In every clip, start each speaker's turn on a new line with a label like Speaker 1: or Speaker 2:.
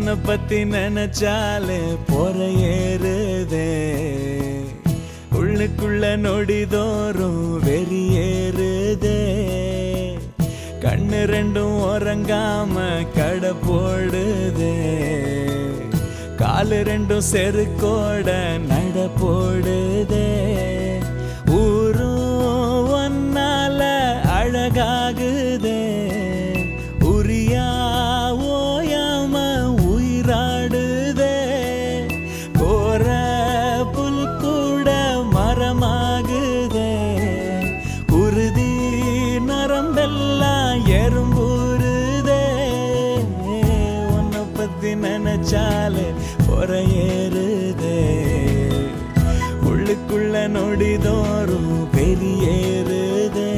Speaker 1: உன்னை பத்தி நினைச்சாலே பொற ஏறுதே உள்ளுக்குள்ள நொடிதோறும் வெறியேறுதே கண்ணு ரெண்டும் உறங்காம கடை போடுதே காலு ரெண்டும் செருக்கோட நட போடுதே ஊரும் ஒன்னால அழகாகுதே உரியா ஓயாம உயிராடுதே கோர புல் கூட மரமாகுதே குருதி நரம்பெல்லாம் எறும்புருதே உன்னை பத்தி நினைச்சாலே பொறையேறுதே உள்ளுக்குள்ள நொடிதோறும் வெளியேறுதே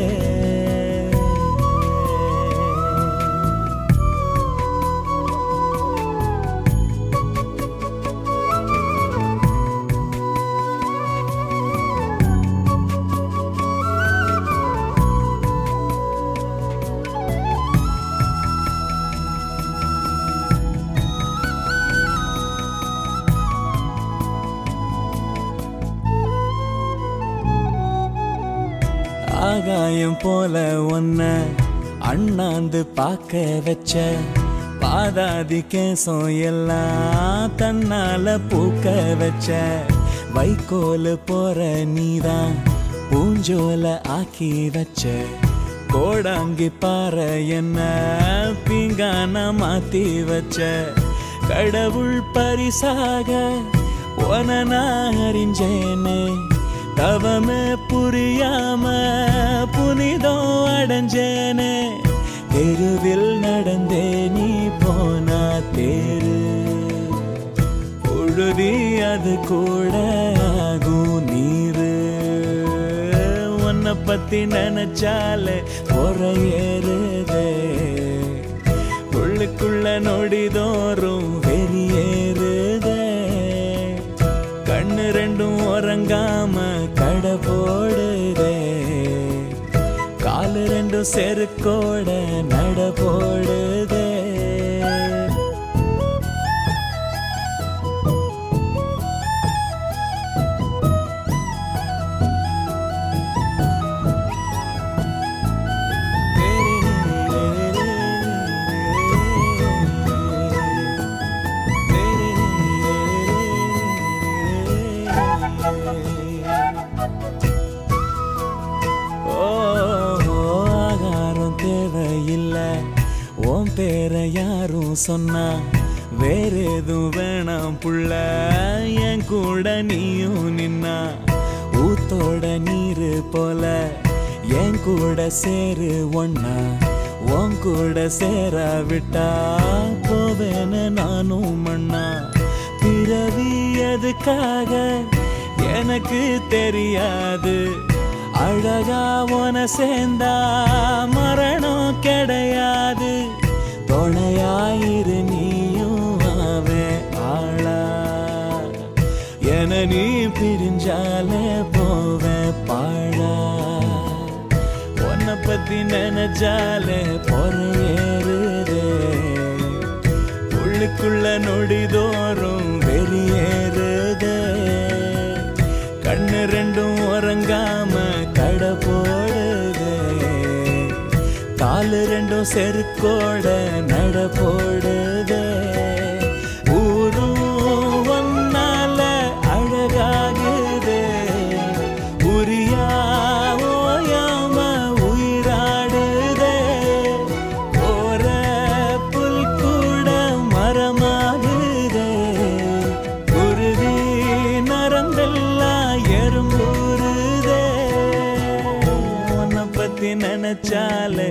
Speaker 1: ஆகாயம் போல ஒன்ன அண்ணாந்து பார்க்க வச்ச பாதாதி கேசம் எல்லாம் தன்னால பூக்க வச்ச வைக்கோல் போற நீதான் பூஞ்சோல ஆக்கி வச்ச கோடாங்கி பாறை என்ன பீங்கான மாத்தி வச்ச கடவுள் பரிசாக உன நான் அறிஞ்சேனே தவமே புரியாம புனிதம் அடைஞ்சேனே தெருவில் நடந்தே நீ போனா தேரு பொழுதி அது கூட ஆகும் நீரு உன்னை பத்தி நினைச்சாலே பொறையேறுதே உள்ளுக்குள்ள நொடிதோறும் வெறியேறுதே கண்ணு ரெண்டும் உறங்காம கடை போடுதே காலு ரெண்டும் செருக்கோட நட போடுதே ஓ, ஆகாரம் தேவையில்லை உன் பேரை யாரும் சொன்னா வேற எதுவும் வேணாம் புள்ள என் கூட நீயும் நின்னா ஊத்தோட நீரு போல என் கூட சேரு ஒன்னா உன் கூட சேரா விட்டா போவேன்னு நானும் மண்ணா பிறவி எதுக்காக எனக்கு தெரியாது அழகா உன சேர்ந்தா மரணம் கிடையாது துணையாயிரு நீயும் அவன் ஆளா என நீ பிரிஞ்சாலே போவேன் பாழா உன்னை பத்தி நினைச்சாலே பொறையேறுதே உள்ளுக்குள்ள நொடிதோறும் வெளியேறுதே கண்ணு ரெண்டும் உறங்காம கடை போடுதே காலு ரெண்டும் செருக்கோட நட போடுதே ஊரும் ஒன்னால அழகாகுதே உரியா ஓயாம உயிராடுதே போற புல் கூட மரமாகுதே குருதி நரம்பெல்லாம் எறும்புருதே உன்னை பத்தி நினைச்சாலே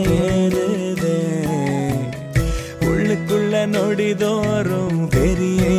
Speaker 1: பொறையேறுதே உள்ளுக்குள்ள நொடிதோறும் பெரிய